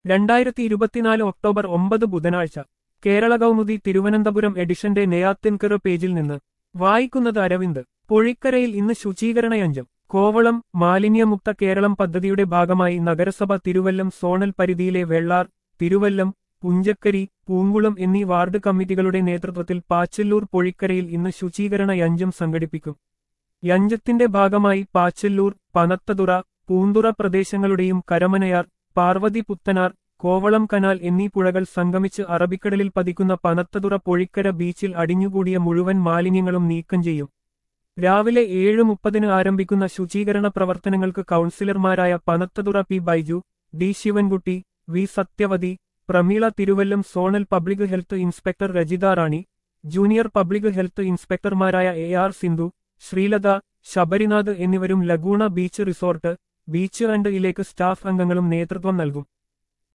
രണ്ടായിരത്തി ഇരുപത്തിനാല് ഒക്ടോബർ ഒമ്പത് ബുധനാഴ്ച കേരള കൗമുദി തിരുവനന്തപുരം എഡിഷന്റെ നെയ്യാത്തിൻകറ് പേജിൽ നിന്ന് വായിക്കുന്നത് അരവിന്ദ് പൊഴിക്കരയിൽ ഇന്ന് ശുചീകരണയഞ്ചം കോവളം മാലിന്യമുക്ത കേരളം പദ്ധതിയുടെ ഭാഗമായി നഗരസഭ തിരുവല്ലം സോണൽ പരിധിയിലെ വെള്ളാർ തിരുവല്ലം പുഞ്ചക്കരി പൂങ്കുളം എന്നീ വാർഡ് കമ്മിറ്റികളുടെ നേതൃത്വത്തിൽ പാച്ചല്ലൂർ പൊഴിക്കരയിൽ ഇന്ന് ശുചീകരണ യഞ്ചം സംഘടിപ്പിക്കും യഞ്ചത്തിന്റെ ഭാഗമായി പാച്ചല്ലൂർ പനത്തതുറ പൂന്തുറ പ്രദേശങ്ങളുടെയും കരമനയാർ പാർവതി പുത്തനാർ കോവളം കനാൽ എന്നീ പുഴകൾ സംഗമിച്ച് അറബിക്കടലിൽ പതിക്കുന്ന പനത്തതുറ പൊഴിക്കര ബീച്ചിൽ അടിഞ്ഞുകൂടിയ മുഴുവൻ മാലിന്യങ്ങളും നീക്കം ചെയ്യും രാവിലെ ഏഴ് മുപ്പതിന് ആരംഭിക്കുന്ന ശുചീകരണ പ്രവർത്തനങ്ങൾക്ക് കൗൺസിലർമാരായ Panathura P Baiju D Sivankutty V Sathyavathi Prameela Thiruvallam zonal public health inspector Rajitha Rani junior public health ഇൻസ്പെക്ടർമാരായ എ ആർ സിന്ധു ശ്രീലത ശബരിനാഥ് എന്നിവരും Laguna beach resort beach and lake staff അംഗങ്ങളും നേതൃത്വം നൽകും